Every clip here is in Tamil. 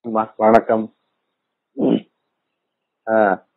அம்மா, வணக்கம் ஆ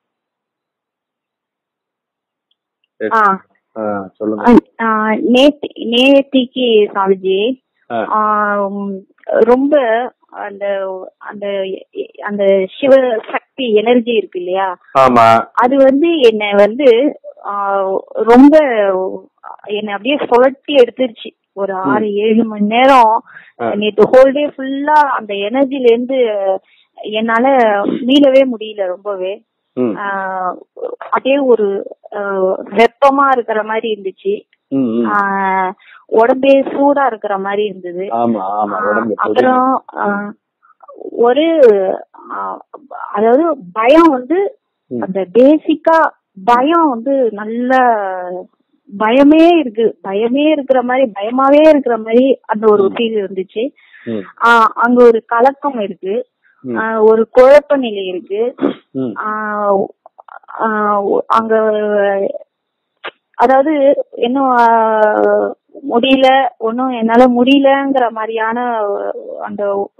சரி. ஆ ஆ, சொல்லுங்க ஆ, நேத்தி நேத்திக்கு சாமிஜி ஆ, ஆ, ம், ரொம்ப அந்த அந்த அந்த சிவ சக்தி எனர்ஜி இருக்கு இல்லையா ஆமா அது வந்து என்னை வந்து ஆ, ரொம்ப என்னை அப்படியே சுழட்டி எடுத்துருச்சு ஒரு ஆறு ஏழு மணி நேரம் ஆ. நேற்று ஹோல் டே ஃபுல்லா அந்த எனர்ஜில இருந்து என்னால மீளவே முடியல ரொம்பவே ம் ஆஹ் அப்படியே ஒரு ஆஹ் வெப்பமா இருக்கிற மாதிரி இருந்துச்சு ம், ம். ஆஹ் உடம்பே சூடா இருக்கிற மாதிரி இருந்தது ஆமா ஆமா உடம்பு ஆஹ் அப்புறம் ஆஹ் ஒரு ஆஹ் அதாவது பயம் வந்து ம். அந்த பேசிக்கா பயம் வந்து நல்ல பயமே இருக்கு பயமே இருக்கிற மாதிரி பயமாவே இருக்கிற மாதிரி அந்த ஒரு ஃபீல் இருந்துச்சு ம், ஆஹ் அங்க ஒரு கலக்கம் இருக்கு ம், ஆஹ் ஒரு குழப்ப நிலை இருக்கு ம், ஆஹ் ஆஹ் அங்க அதாவது இன்னும் ஆஹ் முடியல ஒன்னும் என்னால முடியலங்கிற மாதிரியான அந்த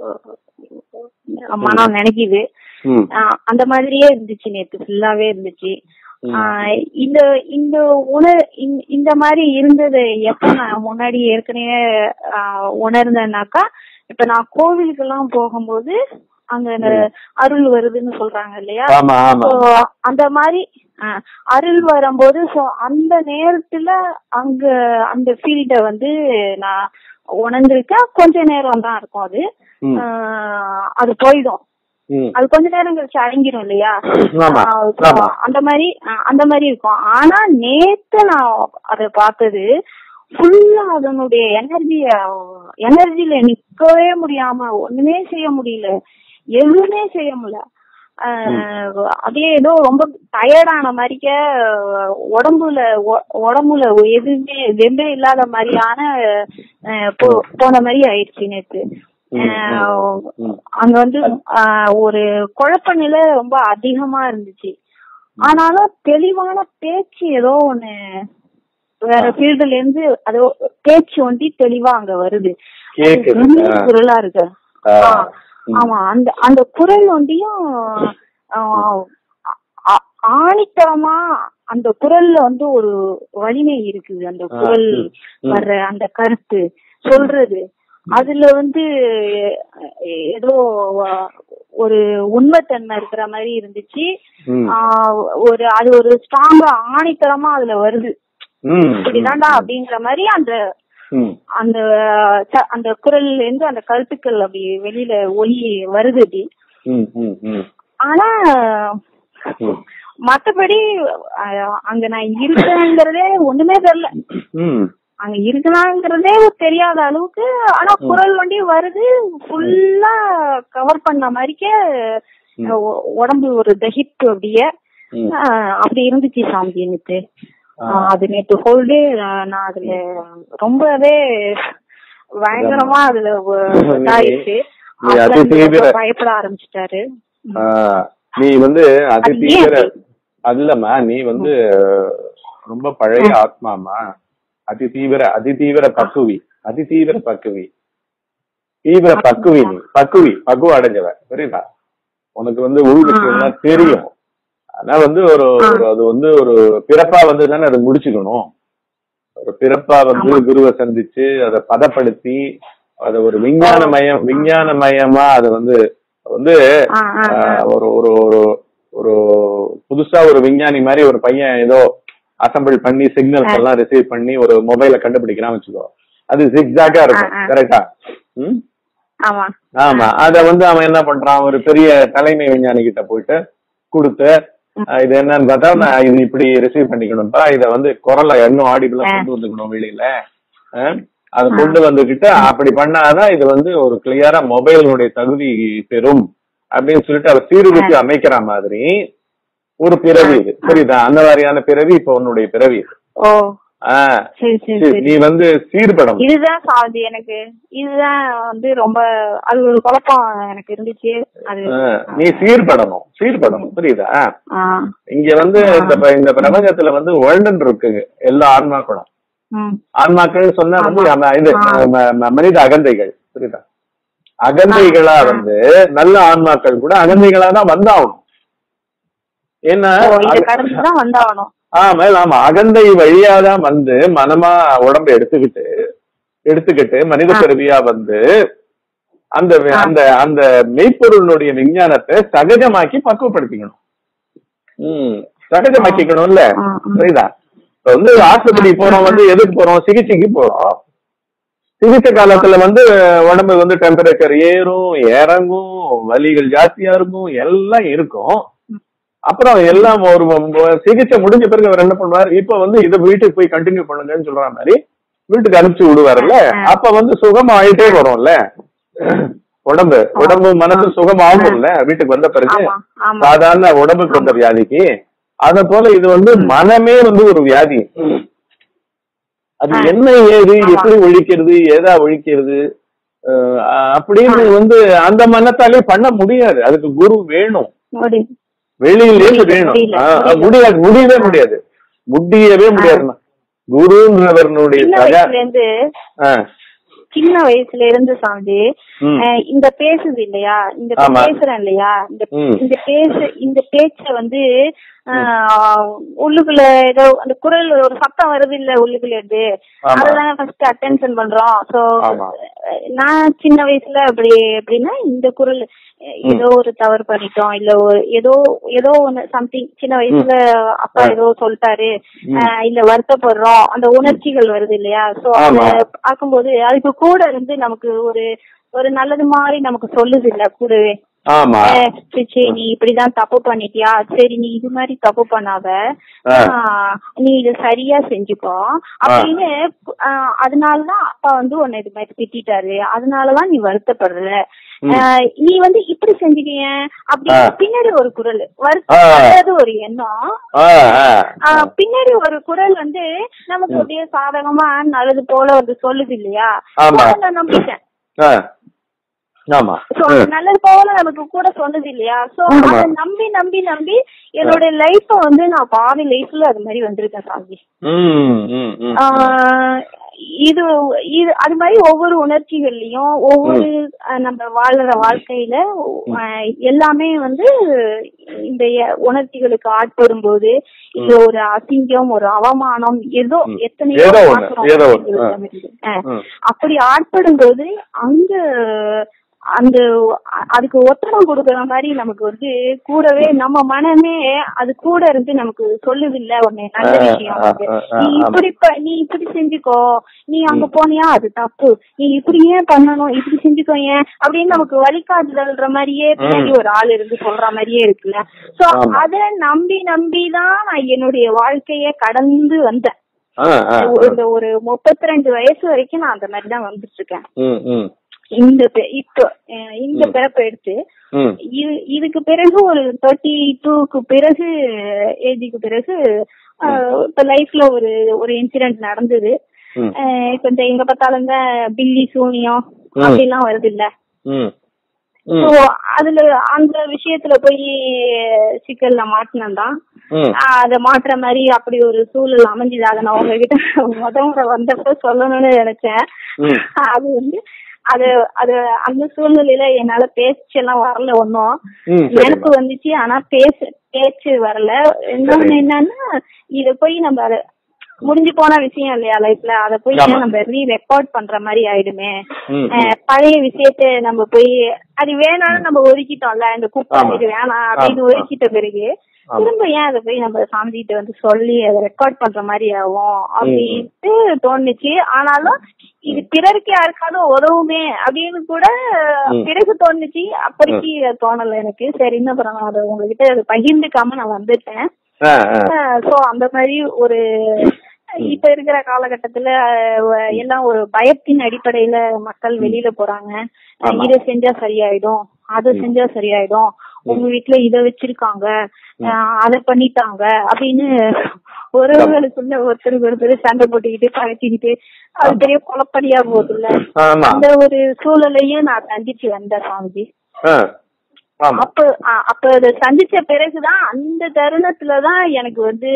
மனம் நினைக்குது ம், ஆஹ் அந்த மாதிரியே இருந்துச்சு நேத்து ஃபுல்லாவே இருந்துச்சு ம். ஆஹ் இந்த இந்த உணர் இந்த- இந்த மாதிரி இருந்தது எப்ப நான் முன்னாடி ஏற்கனவே ஆஹ் உணர்ந்தேன்னாக்கா இப்ப நான் கோவிலுக்கு எல்லாம் போகும்போது அங்க இந்த அருள் வருதுன்னு சொல்றாங்க இல்லையா ஆமா ஆமா So, அந்த மாதிரி ஆஹ், அருள் வரும்போது சோ அந்த நேரத்துல அங்க அந்த ஃபீல்ட வந்து நான் உணர்ந்திருக்கேன் கொஞ்ச நேரம் தான் இருக்கும் அது ம், ஆஹ், அது போயிடும் ம். அது கொஞ்ச நேரம் கழிச்சு அடங்கிரும் இல்லையா ஆமா, ஆஹ் so ஆமா. அந்த மாதிரி ஆஹ் அந்த மாதிரி இருக்கும் ஆனா நேத்து நான் அத பார்த்தது ஃபுல்லா அதனுடைய எனர்ஜிய எனர்ஜில நிக்கவே முடியாம ஒண்ணுமே செய்ய முடியல எதுவுமே செய்ய முடியல ஆஹ் அப்படியே ஏதோ ரொம்ப டயர்டான மாதிரிக்க உடம்புல உ- உடம்புல எதுவுமே வெம்பே இல்லாத மாதிரியான ஆஹ் போ- போன மாதிரி ஆயிடுச்சு நேத்து ஆஹ் ம். அங்க வந்து ஆஹ் ஒரு குழப்ப நிலை ரொம்ப அதிகமா இருந்துச்சு ஆனாலும் தெளிவான பேச்சு ஏதோ ஒண்ணு வேற ஃபீல்டுல இருந்து அதோ பேச்சு ஒண்டி தெளிவா அங்க வருது கேக்குது. மெல்லிய ஆ. குரலா இருக்கு ஆ. ஆ, ம். ஆமா அந்த அந்த குரல் ஒண்டியும் ஆஹ் ஆ- ஆணித்தரமா அந்த குரல்ல வந்து ஒரு வலிமை இருக்குது அந்த ஆ, குரல் ம், ம். வர்ற அந்த கருத்து சொல்றது அதுல வந்து எ- ஏதோ அஹ், ஒரு உண்மைத்தன்மை இருக்கிற மாதிரி இருந்துச்சு ம். ஆஹ், ஒரு அது ஒரு ஸ்ட்ராங்கா ஆணித்தரமா அதுல வருது ம். இப்படிதான்டா அப்படிங்கிற மாதிரி அந்த ம். அந்த ச- அந்த குரல்ல இருந்து அந்த கருத்துக்கள் அப்படி வெளியில ஒலி வருது அப்படி ம். ம். ம். ஆனா ம். மத்தபடி அஹ், அங்க நான் இருக்கேங்கிறதே ஒண்ணுமே தெரியல ம். அங்க இருக்கலாங்கிறதே தெரியாத அளவுக்கு ஆனா குரல் வண்டி வருது ஃபுல்லா கவர் பண்ண மாதிரிக்க உ- உடம்பு ஒரு தகிப்பு அப்படியே ம். ஆஹ் அப்படி இருந்துச்சு சாமி எனக்கு ஆ. ஆஹ் அது நேற்று ஹோல் டே நான் அதுல ரொம்பவே பயங்கரமா அதுல ஒ- இதாயிருச்சு நீ அதி husband ரொம்ப தீவிர- பயப்பட ஆரம்பிச்சிட்டாரு ஆ, நீ வந்து அதி அது ஏன் தீவிர அப்படி? அதுலம்மா நீ வந்து ரொம்ப பழைய ஆத்மாமா அதி தீவிர அதி தீவிர பக்குவி அதி தீவிர பக்குவி தீவிர பக்குவி நீ பக்குவி பக்குவ அடைஞ்சவ புரியுதா உனக்கு வந்து உள் விஷயம்லாம் தெரியும் ஆனா வந்து ஒரு ஒரு- அது வந்து ஒரு பிறப்பா வந்து தானே அதை முடிச்சுக்கணும் ஒரு பிறப்பா வந்து குருவை சந்திச்சு அதை பதப்படுத்தி அதை ஒரு விஞ்ஞான மயம் விஞ்ஞான மயமா அதை வந்து வந்து ஆ, ஆ, ஆ. ஆஹ், ஒரு ஒரு ஒரு ஒரு புதுசா ஒரு விஞ்ஞானி மாதிரி ஒரு பையன் ஏதோ அசம்பிள் பண்ணி சிக்னல்ஸ் எல்லாம் ரிசீவ் பண்ணி ஒரு மொபைல கண்டுபிடிக்கிறான்னு வச்சுக்கோ அது ஜிக்ஸாக்கா இருக்கும் ஆ, ஆ. கரெக்டா ம் ஆமா ஆமா அத வந்து அவன் என்ன பண்றான் ஒரு பெரிய தலைமை விஞ்ஞானி கிட்ட போயிட்டு கொடுத்து அஹ், இது என்னன்னு பார்த்தா நான் இது இப்படி ரிசீவ் பண்ணிக்கணும்ப்பா இத வந்து குரலை இன்னும் ஆடிபிளா கொண்டு வந்துக்கணும் வெளியில அஹ், அதை கொண்டு வந்துகிட்டு அப்படி பண்ணாதான் இது வந்து ஒரு கிளியரா மொபைலுடைய தகுதி பெறும் அப்படின்னு சொல்லிட்டு அவர் சீர்திருத்தி அமைக்கிற மாதிரி ஒரு பிறவி இது புரியுதா அந்த மாதிரியான பிறவி இப்ப உன்னுடைய பிறவி இது. ஓ ஆஹ் சரி சரி சரி, சரி நீ வந்து சீர்படம் இதுதான் சாதி எனக்கு இதுதான் வந்து ரொம்ப அது ஒரு குழப்பம் எனக்கு இருந்துச்சு அது ஆஹ், நீ சீர்படணும் சீர்படணும் புரியுதா ஆ, இங்க வந்து இந்த ப- இந்த பிரபஞ்சத்துல வந்து வேர்ல்டுன்னு இருக்குங்க எல்லா ஆன்மாக்களும் ம், ஆன்மாக்கள் சொன்னா வந்து ஆமா. நம்ம இது ஆ. ம- ம- மனித அகந்தைகள் புரியுதா அகந்தைகளா வந்து நல்ல ஆன்மாக்கள் கூட அகந்தைகளா தான் வந்தாகணும் ஏன்னா ஓ, இத அக- கடந்துதான் வந்தாகணும் ஆமா ஆமா அகந்தை வழியாதான் வந்து மனமா உடம்ப எடுத்துக்கிட்டு எடுத்துக்கிட்டு மனித ஆ. பிறவியா வந்து அந்த வி- ஆ. அந்த அந்த மெய்ப்பொருளுடைய விஞ்ஞானத்தை சகஜமாக்கி பக்குவப்படுத்திக்கணும் ம் சகஜமாக்கிக்கணும்ல ஆ, ஆ. புரியுதா இப்ப வந்து ஆஸ்பத்திரி போறோம் வந்து எதுக்கு போறோம் சிகிச்சைக்கு போறோம் சிகிச்சை காலத்துல வந்து உடம்பு வந்து டெம்பரேச்சர் ஏறும் இறங்கும் வலிகள் ஜாஸ்தியா இருக்கும் எல்லாம் இருக்கும் அப்புறம் எல்லாம் ஒரு ஒரு சிகிச்சை முடிஞ்ச பிறகு அவர் என்ன பண்ணுவார் இப்ப வந்து இதை வீட்டுக்கு போய் கண்டினியூ பண்ணுங்கன்னு சொல்ற மாதிரி வீட்டுக்கு அனுப்பிச்சு விடுவாருல்ல அப்ப வந்து சுகம் ஆயிட்டே வரும்ல உடம்பு உடம்பு மனசு சுகம் ஆகும்ல வீட்டுக்கு வந்த பிறகு ஆமா ஆமா சாதாரண உடம்புக்கு வந்த வியாதிக்கு அத போல இது வந்து மனமே வந்து ஒரு வியாதி அது ஆ. என்ன ஏது ஆமா. எப்படி ஒழிக்கிறது ஏதா ஒழிக்கிறது அஹ் அப்படின்னு வந்து அந்த மனத்தாலே பண்ண முடியாது அதுக்கு குரு வேணும் முடி வெளியில இருந்து முடியல, வேணும் முடியல, ஆ, முடியல. முடியாது முடியவே முடியாது முடியவே முடியாதுண்ணா குருன்றவர்களுடைய சின்ன சகா வயசுல இருந்து ஆ, சின்ன வயசுல இருந்து சாமி ம். அஹ் இந்த பேசுது இல்லையா இந்த ஆமா. பேசுறேன் இல்லையா இந்த ம். இந்த பேச இந்த பேச்ச வந்து ஆஹ், உள்ளுக்குள்ள ஏதோ அந்த குரல் ஒரு சத்தம் வருது இல்ல உள்ளுக்குள்ள இருந்து ஆமா. அததானே ஃபர்ஸ்ட் அட்டென்ஷன் பண்றோம் சோ ஆமா. நான் சின்ன வயசுல அப்படி எப்படின்னா இந்த குரல் அஹ், ஏதோ ஒரு தவறு பண்ணிட்டோம் இல்ல ஒரு ஏதோ ஏதோ ஒண்ணு சம்திங் சின்ன வயசுல அப்பா ஆ. ஏதோ சொல்லிட்டாரு ம். அஹ், இல்ல வருத்தப்படுறோம் அந்த உணர்ச்சிகள் வருது இல்லையா சோ ஆமா. அத பார்க்கும்போது அதுக்கு கூட இருந்து நமக்கு ஒரு ஒரு நல்லது மாதிரி நமக்கு சொல்லுது இல்ல கூடவே ஆமா அஹ் சரி, சரி, நீ இப்படிதான் தப்பு பண்ணிட்டியா சரி நீ இது மாதிரி தப்பு பண்ணாத ஆ. ஆஹ் நீ இத சரியா செஞ்சுக்கோ அப்படின்னு ஆஹ் அதனாலதான் அப்பா வந்து உன்னை இது மாதிரி திட்டாரு அதனாலதான் நீ வருத்தப்படுற ஆஹ் நீ வந்து இப்படி செஞ்சுக்கிய அப்படின்னு ஆ. பின்னாடி ஒரு குரல் ஆ. வருத்தப்படாத ஒரு எண்ணம் ஆ, ஆ. ஆஹ் பின்னாடி ஒரு குரல் வந்து நமக்கு அப்படியே சாதகமா நல்லது போல வந்து சொல்லுது இல்லையா ஆமா. அதை நான் நம்பிட்டேன் ஆ. ஆமா So, அது நல்லது போல நமக்கு கூட சொன்னது இல்லையா சோ ஆமா. அத நம்பி நம்பி நம்பி என்னோட லைஃப வந்து நான் பாதி லைஃப்ல அது மாதிரி வந்திருக்கேன் சாமி ம், ம், ம். ஆஹ் இது இது அது மாதிரி ஒவ்வொரு உணர்ச்சிகள்லயும் ஒவ்வொரு அஹ், நம்ம வாழற வாழ்க்கையில அஹ், எல்லாமே வந்து இந்த எ- உணர்ச்சிகளுக்கு ஆட்படும் போது இது ஒரு அசிங்கம் ஒரு அவமானம் ஏதோ எத்தனையோ ஏதோ ஒண்ணு, மாற்றம் ஏதோ ஒண்ணு. உணர்ச்சிகளுக்கு அமையுது. அஹ், ம். அப்படி ஆட்படும் போது அங்க அந்த அ- அதுக்கு ஒத்தடம் கொடுக்கற மாதிரி நமக்கு வந்து கூடவே நம்ம மனமே அது கூட இருந்து நமக்கு சொல்லுது இல்ல ஒண்ணு நல்ல ஆ, விஷயம் ஆ, அது. ஆ, ஆ, நீ ஆமா. இப்படி ப- நீ இப்படி செஞ்சுக்கோ நீ அங்க போனியா அது தப்பு நீ இப்படி ஏன் பண்ணணும் இப்படி செஞ்சுக்கோ ஏன் அப்படின்னு நமக்கு வழிகாட்டுதல்ற மாதிரியே பின்னாடி ஒரு ஆள் இருந்து சொல்ற மாதிரியே இருக்குல்ல சோ ஆமா. அத நம்பி நம்பி தான் நான் என்னுடைய வாழ்க்கைய கடந்து வந்தேன் ஆ, ஆ, ஆ. இந்த ஒரு முப்பத்தி ரெண்டு வயசு வரைக்கும் நான் அந்த மாதிரி தான் வந்துட்டு இருக்கேன் ம், ம், இந்த பெ- இப்போ அஹ் இந்த பிறப்பை எடுத்து ம். இது இதுக்கு பிறகு ஒரு தேர்ட்டி டூக்கு பிறகு ஏஜுக்கு பிறகு அஹ், இப்ப லைஃப்ல ஒரு ஒரு இன்சிடென்ட் நடந்தது ம். அஹ், இப்ப இந்த எங்க பார்த்தாலும் இந்த பில்லி சூனியம் ம். அப்படிலாம் வருது இல்ல ம். ஸோ ம். அதுல அந்த விஷயத்துல போய் சிக்கல்ல மாட்டினதான் ம். அத மாட்டுற மாதிரி அப்படி ஒரு சூழல் அமைஞ்சுது அதை நான் உங்ககிட்ட முத முறை வந்தப்ப சொல்லணும்னு நினைச்சேன் ம். அது வந்து அது அது அந்த சூழ்நிலையில என்னால பேச்செல்லாம் வரல ஒன்னும் ம், சரிம்மா. எனக்கு வந்துச்சு ஆனா பேச பேச்சு வரல இன்னொன்னு சரி. என்னன்னா இத போய் நம்ம அத முடிஞ்சு போன விஷயம் இல்லையா லைஃப்ல அத போய் ஆமா. நம்ம ரீ ரெக்கார்ட் பண்ற மாதிரி ஆயிடுமே ம், அஹ் பழைய விஷயத்த நம்ம போய் அது வேணாம்னு நம்ம ஒதுக்கிட்டோம்ல இந்த குப்பை ஆமா. இது வேணாம் அப்படின்னு ஆமா. ஒதுக்கிட்ட பிறகு ஆமா. திரும்ப ஏன் அதை போய் நம்ம சாமிகிட்ட வந்து சொல்லி அதை ரெக்கார்ட் பண்ற மாதிரி ஆகும் அப்படின்ட்டு தோணுச்சு ஆனாலும் இது பிறருக்கு யாருக்காவது உதவுமே அப்படின்னு கூட ம். பிறகு தோணுச்சு அப்போதைக்கு அது தோணல எனக்கு சரி இன்னும் அப்புறம் நான் அதை உங்ககிட்ட அதை பகிர்ந்துக்காம நான் வந்துட்டேன் ஆ, ஆ. சோ அந்த மாதிரி ஒரு இப்ப இருக்கிற காலகட்டத்துல அஹ், எல்லாம் ஒரு பயத்தின் அடிப்படையில மக்கள் வெளியில போறாங்க அஹ், ஆமா. இத செஞ்சா சரியாயிடும் அத செஞ்சா சரியாயிடும் உங்க வீட்டுல இத வச்சிருக்காங்க அஹ், அத பண்ணிட்டாங்க அப்படின்னு ஒருவர்களுக்குள்ள ஒருத்தருக்கு ஒருத்தர் சண்டை போட்டுக்கிட்டு பழச்சிக்கிட்டு அது பெரிய குழப்படியா போகுதுல்ல ஆமா அந்த ஒரு சூழலையும் நான் சந்திச்சு வந்தேன் சாமிஜி ஆ. ஆமா அப்ப அ- அப்ப அத சந்திச்ச பிறகுதான் அந்த தருணத்துலதான் எனக்கு வந்து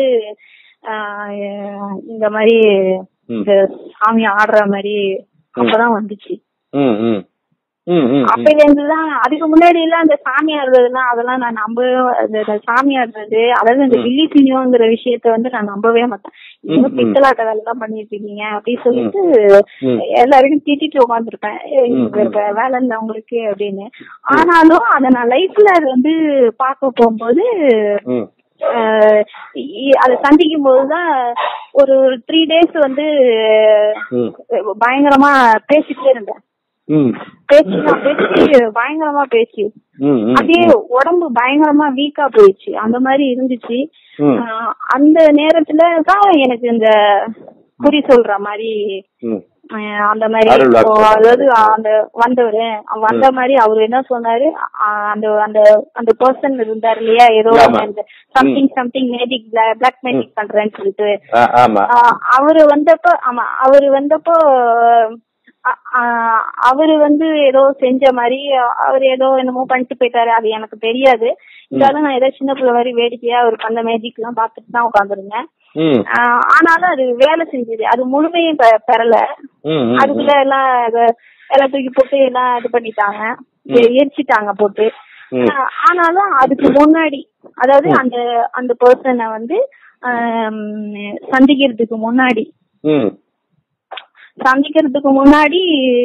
ஆஹ் இந்த மாதிரி ம். இந்த சாமி ஆடுற மாதிரி அப்பதான் வந்துச்சு ம் ம் ம், ம், ம். அப்பையில இருந்துதான் அதுக்கு முன்னாடி எல்லாம் அந்த சாமி ஆடுறதுலாம் அதெல்லாம் நான் நம்ப அந்த அந்த சாமி ஆடுறது அதாவது இந்த வில்லி சினியோங்கிற விஷயத்த வந்து நான் நம்பவே மாட்டேன் இந்த ம், ம். பித்தலாட்ட வேலை எல்லாம் பண்ணிட்டு இருக்கீங்க அப்படின்னு சொல்லிட்டு ம். எல்லாருக்கும் திட்டிட்டு உட்காந்துருப்பேன் ம், ம். வேலை இல்லை உங்களுக்கு அப்படின்னு ஆனாலும் அத நான் லைஃப்ல அது வந்து பார்க்க போகும்போது ம். அஹ் இ- அதை சந்திக்கும் போதுதான் ஒரு த்ரீ டேஸ் வந்து ம். பயங்கரமா பேசிட்டே இருந்தேன் ம். பேச்சு நான் பேசி பயங்கரமா பேசி ம், ம், அப்படியே உடம்பு பயங்கரமா வீக்கா போயிடுச்சு அந்த மாதிரி இருந்துச்சு ம். ஆஹ் அந்த நேரத்துல தான் எனக்கு இந்த குறி சொல்ற மாதிரி ம். ஆஹ் அந்த மாதிரி அருள் இப்போ வாக்கு. அதாவது அந்த வந்தவரு வந்த மாதிரி அவரு என்ன சொன்னாரு ஆஹ் அந்த அந்த அந்த பர்சன் இருந்தார் இல்லையா ஏதோ ஆமா. Something something magic black magic பண்றேன்னு சொல்லிட்டு ஆ, ஆமா ஆஹ் அவரு வந்தப்போ ஆமா அவரு வந்தப்போ அ- ஆஹ் அவரு வந்து ஏதோ செஞ்ச மாதிரி அவர் ஏதோ என்னமோ பண்ணிட்டு போயிட்டாரு அது எனக்கு தெரியாது இருந்தாலும் நான் ஏதோ சின்ன பிள்ளை மாதிரி வேடிக்கையா அவர் பண்ண மேஜிக் எல்லாம் பார்த்துட்டு தான் உட்காந்துருந்தேன் ம். ஆனாலும் அது வேலை செஞ்சது அது முழுமையும் பெ- பெறல ம், ம், அதுக்குள்ள எல்லாம் அத- எல்லாம் தூக்கி போட்டு எல்லாம் இது பண்ணிட்டாங்க எ- எரிச்சிட்டாங்க போட்டு ம். ஆஹ் ஆனாலும் அதுக்கு முன்னாடி அதாவது அந்த அந்த பர்சனை வந்து ஆம், சந்திக்கிறதுக்கு முன்னாடி ம். சந்திக்கிறதுக்கு முன்னாடி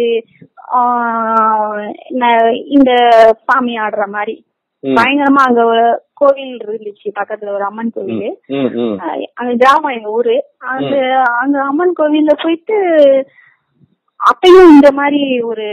ஆஹ் ந- இந்த சாமி ஆடுற மாதிரி ம். பயங்கரமா அங்க ஒரு கோவில் இருந்துச்சு பக்கத்துல ஒரு அம்மன் கோவில் ம், ம். அஹ் அங்க கிராமம் எங்க ஊரு அந்த அங்க அம்மன் கோவில்ல போயிட்டு அப்பயும் இந்த மாதிரி ஒரு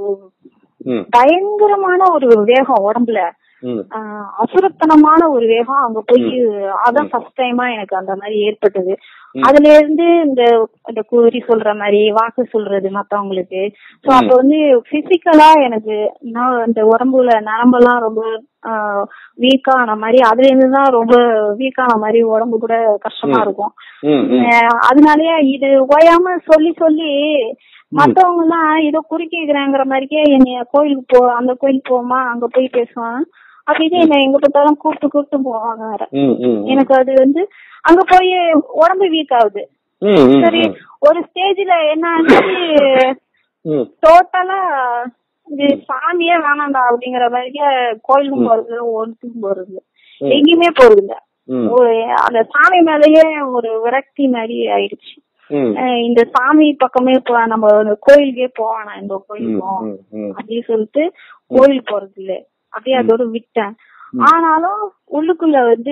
ம். பயங்கரமான ஒரு வேகம் உடம்புல ம். ஆஹ் அசுரத்தனமான ஒரு வேகம் அங்க போய் அதான் ஃபர்ஸ்ட் டைமா எனக்கு அந்த மாதிரி ஏற்பட்டது அதுல இருந்து இந்த இந்த குறி சொல்ற மாதிரி வாக்கு சொல்றது மத்தவங்களுக்கு சோ அப்ப வந்து பிசிக்கலா எனக்கு நான் இந்த உடம்புல நரம்பெல்லாம் ரொம்ப வீக் ஆன மாதிரி அதுல இருந்து தான் ரொம்ப வீக் ஆன மாதிரி உடம்பு கூட கஷ்டமா இருக்கும் ம், ம். அஹ் அதனாலயே இது ஓயாம சொல்லி சொல்லி மத்தவங்க எல்லாம் ஏதோ குறி கேக்குறாங்கிற மாதிரிக்கே என்னைய கோயிலுக்கு போ அந்த கோயிலுக்கு போமா அங்க போய் பேசுவான் அப்படின்னு என்ன எங்க பார்த்தாலும் கூப்பிட்டு கூப்பிட்டு போவாங்க வேற ம், ம். எனக்கு அது வந்து அங்க போய் உடம்பு வீக் ஆகுது ம், ம், சரி ஒரு ஸ்டேஜ்ல என்ன ஆச்சு ம். டோட்டலா இது சாமியே வேணாம்டா அப்படிங்கிற மாதிரி கோயிலுக்கும் போறது ஒன்றுக்கும் போறது எங்கேயுமே போறது இல்ல ம். ஒரு அந்த சாமி மேலயே ஒரு விரக்தி மாதிரி ஆயிடுச்சு ம். அஹ் இந்த சாமி பக்கமே போ நம்ம ஒரு கோயிலுக்கே போவானா இந்த கோயிலுக்கும் ம், ம். அப்படின்னு சொல்லிட்டு கோயில் போறது இல்ல அப்படியே அதோட விட்டேன் ஆனாலும் உள்ளுக்குள்ள வந்து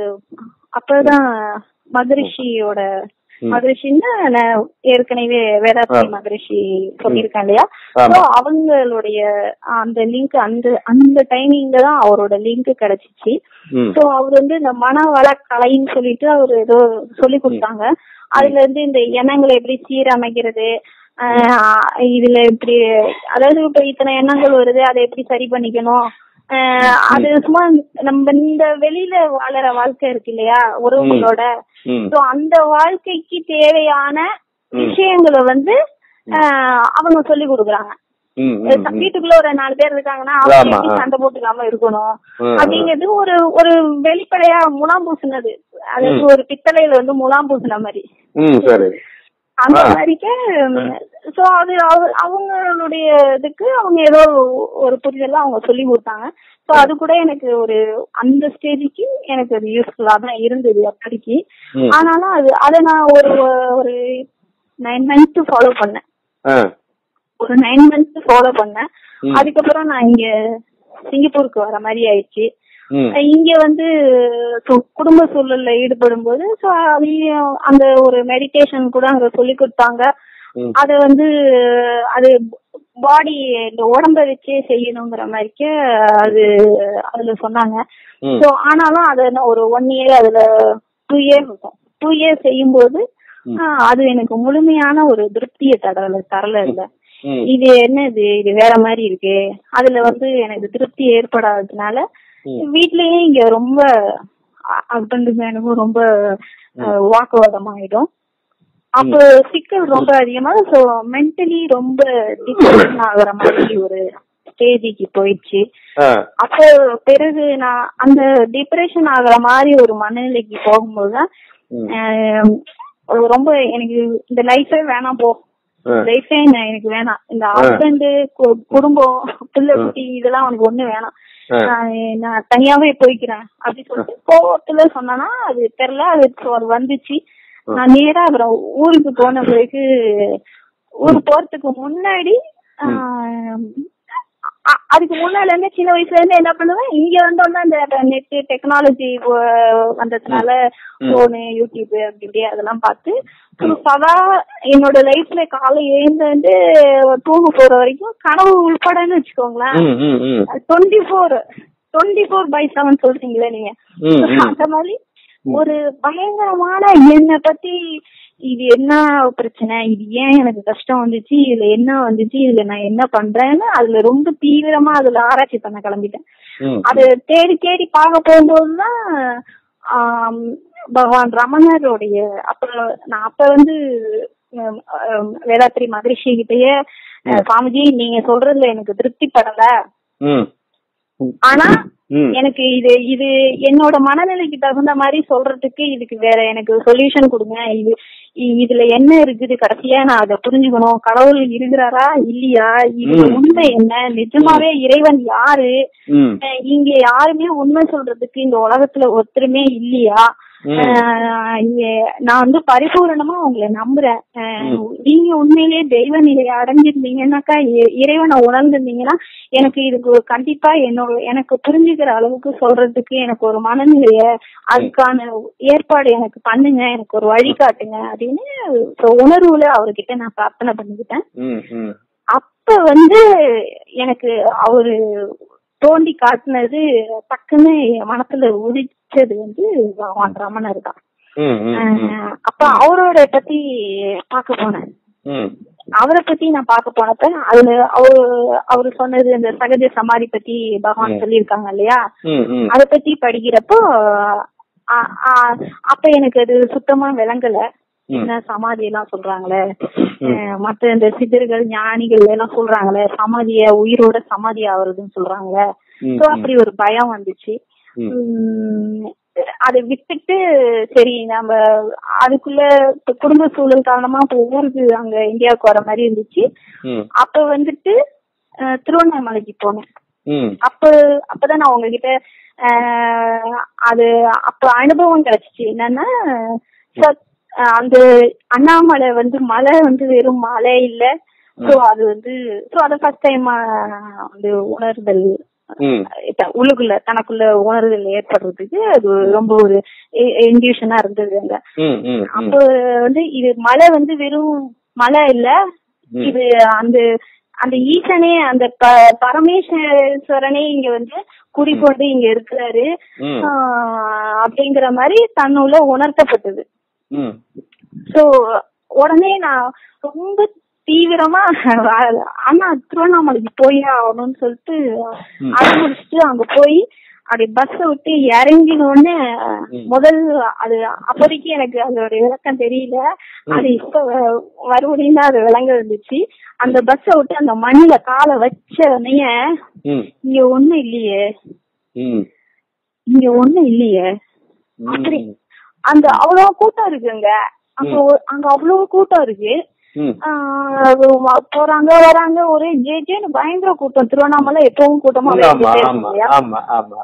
அப்பதான் மகரிஷியோட மகரிஷின்னு நான் ஏற்கனவே வேதாத்ரி மகரிஷி சொல்லியிருக்கேன் இல்லையா ஆமா. So அவங்களுடைய அந்த லிங்க் அந்த அந்த டைமிங்ல தான் அவரோட லிங்க் கிடைச்சிச்சு ம். சோ அவர் வந்து இந்த மனவள கலைன்னு சொல்லிட்டு அவர் ஏதோ சொல்லி கொடுத்தாங்க அதுல இருந்து இந்த எண்ணங்களை எப்படி சீரமைக்கிறது ஆஹ் இதுல எப்படி அதாவது இப்ப இத்தனை எண்ணங்கள் வருது அதை எப்படி சரி பண்ணிக்கணும் ஆஹ் அது சும்மா நம்ம இந்த வெளியில வாழற வாழ்க்கை இருக்கு இல்லையா உறவுகளோட ம். சோ அந்த வாழ்க்கைக்கு தேவையான விஷயங்களை வந்து ஆஹ் அவங்க சொல்லி கொடுக்குறாங்க ம், ம், ம். வீட்டுக்குள்ள ஒரு நாலு பேர் இருக்காங்கன்னா அவங்க ஆமா, எப்படி ஆ. சண்டை போட்டுக்காம இருக்கணும் ம், அப்படிங்கிறது ஒரு ஒரு வெளிப்படையா முலாம் பூசினது அதாவது ஒரு பித்தளையில வந்து முலாம் பூசின மாதிரி ம், சரி அந்த ஆ. மாதிரிக்கு சோ அது அவ- அவங்களுடைய இதுக்கு அவங்க ஏதோ ஒரு புரிதல் அவங்க சொல்லி கொடுத்தாங்க சோ அது கூட எனக்கு ஒரு அந்த ஸ்டேஜுக்கு எனக்கு அது யூஸ்ஃபுல்லா தான் இருந்தது அப்படிக்கு ம். ஆனாலும் அது அதை நான் ஒரு ஒரு நைன் மந்த்ஸ் ஃபாலோ பண்ணேன் ஆ. ஒரு நைன் மந்த்ஸ் ஃபாலோ பண்ணேன் ம். அதுக்கப்புறம் நான் இங்க சிங்கப்பூருக்கு வர மாதிரி ஆயிடுச்சு ம். இங்க வந்து so குடும்ப சூழல்ல ஈடுபடும் போது ஸோ அதையும் அந்த ஒரு மெடிடேஷன் கூட அங்க சொல்லி கொடுத்தாங்க ம். அது வந்து அது பாடி இந்த உடம்ப வச்சே செய்யணுங்கிற மாதிரிக்கு அது அதுல சொன்னாங்க ம். ஸோ ஆனாலும் அது என்ன ஒரு ஒன் இயர் அதுல டூ இயர் இருக்கும் டூ இயர் செய்யும்போது ஆஹ், அது எனக்கு முழுமையான ஒரு திருப்தியை தரல தரல இல்ல ம். இது என்னது இது வேற மாதிரி இருக்கு அதுல வந்து எனக்கு திருப்தி ஏற்படாததுனால வீட்லயே இங்க ரொம்ப ஹஸ்பண்டுக்கும் எனக்கும் ரொம்ப அஹ், வாக்குவாதம் ஆயிடும் அப்போ சிக்கல் ரொம்ப அதிகமா சோ மென்டலி ரொம்ப டிப்ரெஷன் ஆகுற மாதிரி ஒரு ஸ்டேஜுக்கு போயிடுச்சு ஆ. அப்போ பிறகு நான் அந்த டிப்ரெஷன் ஆகுற மாதிரி ஒரு மனநிலைக்கு போகும்போது தான் ம். ஆஹ், ரொம்ப எனக்கு இந்த லைஃபே வேணாம் போ ஆ. லைஃபே எனக்கு வேணாம் இந்த ஹஸ்பண்ட் குடும்பம் பிள்ளை குட்டி இதெல்லாம் அவனுக்கு ஒண்ணு வேணாம் ஆ. நான் நான் தனியாவே போய்க்கிறேன் அப்படி சொல்லிட்டு கோவத்துல சொன்னா அது தெரியல அது so அது வந்துச்சு நான் நேரா அப்புறம் ஊருக்கு போன பிறகு ஊருக்கு போறதுக்கு முன்னாடி ஆஹ், அ- அதுக்கு முன்னால இருந்து சின்ன வயசுல இருந்து என்ன பண்ணுவேன் இங்க வந்தோம்னா இந்த நெட் டெக்னாலஜி வந்ததுனால போனு யூடியூப் அப்படி இப்படி அதெல்லாம் பார்த்து so சதா என்னோட லைஃப்ல காலை எழுந்து தூங்க போற வரைக்கும் கனவு உள்படன்னு வச்சுக்கோங்களேன் ம், ம், ம். Twenty four twenty four by seven சொல்றீங்களே நீங்க ம், ம். அந்த மாதிரி ஒரு பயங்கரமான என்னை பத்தி இது என்ன பிரச்சனை இது ஏன் எனக்கு கஷ்டம் வந்துச்சு இதுல என்ன வந்துச்சு இதுல நான் என்ன பண்றேன்னு அதுல ரொம்ப தீவிரமா அதுல ஆராய்ச்சி பண்ண கிளம்பிட்டேன் ம். அது தேடி தேடி பார்க்க போகும்போதுதான் ஆம், பகவான் ரமணருடைய அப்ப நான் அப்ப வந்து ஹம், ஹம், வேதாத்திரி மகரிஷி கிட்டயே அஹ், சுவாமிஜி நீங்க சொல்றதுல எனக்கு திருப்தி படல ம். ஆனா ம். எனக்கு இது இது என்னோட மனநிலைக்கு தகுந்த மாதிரி சொல்றதுக்கு இதுக்கு வேற எனக்கு சொல்யூஷன் கொடுங்க இது இ- இதுல என்ன இருக்குது கடைசியா நான் அதை புரிஞ்சுக்கணும் கடவுள் இருக்கிறாரா இல்லையா இது ம். உண்மை என்ன நிஜமாவே இறைவன் யாரு ம். அஹ் இங்க யாருமே உண்மை சொல்றதுக்கு இந்த உலகத்துல ஒருத்தருமே இல்லையா ம். அஹ் இங்க- நான் வந்து பரிபூரணமா உங்களை நம்புறேன் அஹ் நீங்க உண்மையிலேயே தெய்வ நிலையை அடைஞ்சிருந்தீங்கன்னாக்கா இ- இறைவனை உணர்ந்திருந்தீங்கன்னா எனக்கு இதுக்கு ஒரு கண்டிப்பா என்னோட எனக்கு புரிஞ்சுக்கிற அளவுக்கு சொல்றதுக்கு எனக்கு ஒரு மனநிலைய அதுக்கான ஏற்பாடு எனக்கு பண்ணுங்க எனக்கு ஒரு வழி காட்டுங்க அப்படின்னு so உணர்வுல அவர்கிட்ட நான் பிரார்த்தனை பண்ணிக்கிட்டேன் ம். ம். அப்ப வந்து எனக்கு அவரு தோண்டி காட்டுனது டக்குன்னு என் மனசுல உதிச்சது வந்து பகவான் ரமணர் தான் ம். ம். ம். அஹ் அப்ப அவரோட பத்தி பார்க்க போனேன் ம். அவரை பத்தி நான் பார்க்க போனப்ப அதுல அவரு அவரு சொன்னது இந்த சகஜ சமாதி பத்தி பகவான் சொல்லியிருக்காங்க இல்லையா ம். ம். அத பத்தி படிக்கிறப்போ அ- அ- அப்ப எனக்கு அது சுத்தமா விளங்கல என்ன சமாதி எல்லாம் சொல்றாங்களே அஹ் மத்த இந்த சித்தர்கள் ஞானிகள் எல்லாம் சொல்றாங்களே சமாதிய உயிரோட சமாதி ஆகுறதுன்னு சொல்றாங்களே ம். சோ அப்படி ஒரு பயம் வந்துச்சு ம். உம் அதை விட்டுட்டு சரி நம்ம அதுக்குள்ள இப்ப குடும்ப சூழல் காரணமா இப்ப ஊருக்கு அங்க இந்தியாவுக்கு வர மாதிரி இருந்துச்சு ம். அப்ப வந்துட்டு அஹ், திருவண்ணாமலைக்கு போனேன் ம். அப்ப அப்பதான் நான் உங்ககிட்ட ஆஹ், அது அப்ப அனுபவம் கிடைச்சிச்சு என்னன்னா ச- ஆஹ், அந்த அண்ணாமலை வந்து மலை வந்து வெறும் மலை இல்ல சோ அது வந்து சோ அத ஃபர்ஸ்ட் டைம் வந்து உணர்தல் ம். த- உள்ளுக்குள்ள தனக்குள்ள உணர்தல் ஏற்படுறதுக்கு அது ரொம்ப ஒரு இன்டியூஷனா இருந்தது அங்க ம். ம். அப்ப வந்து இது மலை வந்து வெறும் மலை இல்ல இது அந்த அந்த ஈசனே அந்த ப- பரமேஸ்வரனே இங்க வந்து குடிக்கொண்டு இங்க இருக்கிறாரு ம். ஆஹ் அப்படிங்கிற மாதிரி தன்னுள்ள உணர்த்தப்பட்டது ம். சோ உடனே நான் ரொம்ப தீவிரமா ஆனா திருவண்ணாமலைக்கு போயே ஆகணும்னு சொல்லிட்டு அதை முடிச்சுட்டு அங்க போய் அப்படி பஸ் விட்டு இறங்கின உடனே முதல் அது அப்போதைக்கு எனக்கு அதோட விளக்கம் தெரியல அது இப்ப வ- மறுபடியும் தான் அது விளங்க இருந்துச்சு அந்த பஸ்ஸ விட்டு அந்த மண்ணுல காலை வச்ச உடனே ம். இங்க ஒண்ணும் இல்லையே ம். இங்க ஒண்ணும் இல்லையே அப்படி அந்த அவ்வளவு கூட்டம் இருக்குங்க அங்க ஒரு- அங்க அவ்வளவு கூட்டம் இருக்கு ம். ஆஹ் வ- போறாங்க வராங்க ஒரே ஜே ஜேன்னு பயங்கர கூட்டம் திருவண்ணாமலை எப்பவும் கூட்டமா ஆமா இருந்துட்டே இருக்கும் ஆமா இல்லையா? ஆமா ஆமா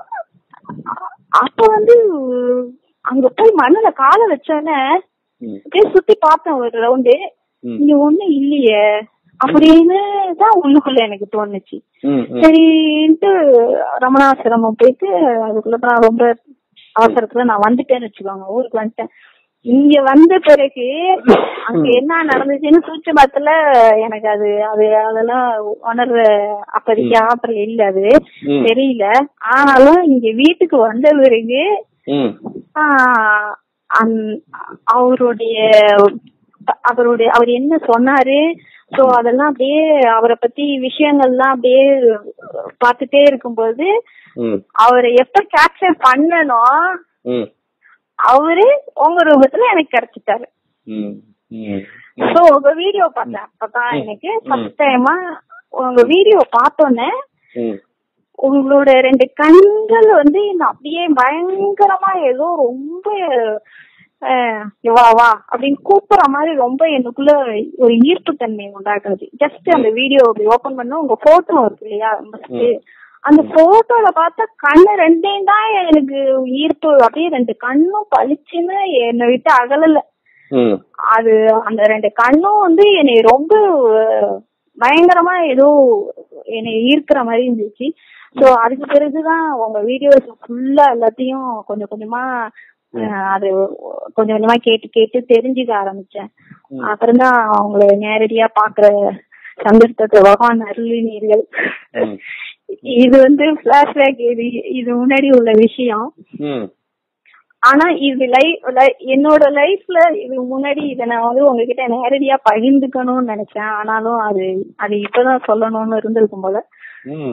அப்ப வந்து அங்க போய் மண்ணுல காலை வச்சோன்னே ம். அப்படியே சுத்தி பார்த்தேன் ஒரு ரவுண்டு ம். இங்க ஒண்ணும் இல்லையே அப்படின்னு தான் உள்ளுக்குள்ள எனக்கு தோணுச்சு ம். ம். சரின்ட்டு ரமணாசிரமம் போயிட்டு அதுக்குள்ள நான் ரொம்ப அவசரத்துல நான் வந்துட்டேன்னு வச்சுக்கோங்க ஊருக்கு வந்துட்டேன் இங்க வந்த பிறகு அங்க என்ன நடந்துச்சுன்னு சூட்சமத்துல எனக்கு அது அது அதெல்லாம் உணர்ற அப்போதைக்கு ஆற்றல் இல்ல அது ம். தெரியல ஆனாலும் இங்க வீட்டுக்கு வந்த பிறகு ம். ஆஹ் அந்த- அவருடைய அவருடைய அவர் என்ன சொன்னாரு சோ அதெல்லாம் அப்படியே அவரை பத்தி விஷயங்கள்லாம் அப்படியே பார்த்துட்டே இருக்கும்போது ம். அவரை எப்ப கேப்சர் பண்ணணும் ம். அவரு உங்க ரூபத்துல எனக்கு கிடைச்சிட்டாரு ம். ம். சோ உங்க வீடியோ பார்த்தேன் அப்பதான் எனக்கு ஃபர்ஸ்ட் டைமா உங்க வீடியோ பார்த்தோன்னே ம். உங்களோட ரெண்டு கண்கள் வந்து என்ன அப்படியே பயங்கரமா ஏதோ ரொம்ப அஹ் இங்க வா வா அப்படின்னு கூப்பிடுற மாதிரி ரொம்ப எனக்குள்ள ஒரு ஈர்ப்பு தன்மை உண்டாக்குது ஜஸ்ட் அந்த வீடியோ அப்படி ஓபன் பண்ண உங்க போட்டோ இருக்கு இல்லையா first. அந்த போட்டோல பார்த்தா கண்ணு ரெண்டையும் தான் எனக்கு ஈர்ப்பு அப்படியே ரெண்டு கண்ணும் பளிச்சுன்னு என்னை விட்டு அகலல ம் அது அந்த ரெண்டு கண்ணும் வந்து என்னை ரொம்ப அஹ், பயங்கரமா ஏதோ என்னை ஈர்க்கிற மாதிரி இருந்துச்சு சோ அதுக்கு பிறகுதான் உங்க வீடியோஸ் ஃபுல்லா எல்லாத்தையும் கொஞ்சம் கொஞ்சமா அஹ், அது கொஞ்சம் கொஞ்சமா கேட்டு கேட்டு தெரிஞ்சுக்க ஆரம்பிச்சேன் அப்புறம் தான் அவங்கள நேரடியா பாக்குற சந்தர்ப்பத்தை பகவான் அருளினீர்கள் ம். இது வந்து பிளாஷ்பேக் இது இது முன்னாடி உள்ள விஷயம் ம் ஆனா இது லைஃப் என்னோட லைஃப்ல இது முன்னாடி இத நான் வந்து உங்ககிட்ட நேரடியா பகிர்ந்துக்கணும்னு நினைச்சேன் ஆனாலும் அது அது இப்பதான் சொல்லணும்னு இருந்திருக்கும் போல ம்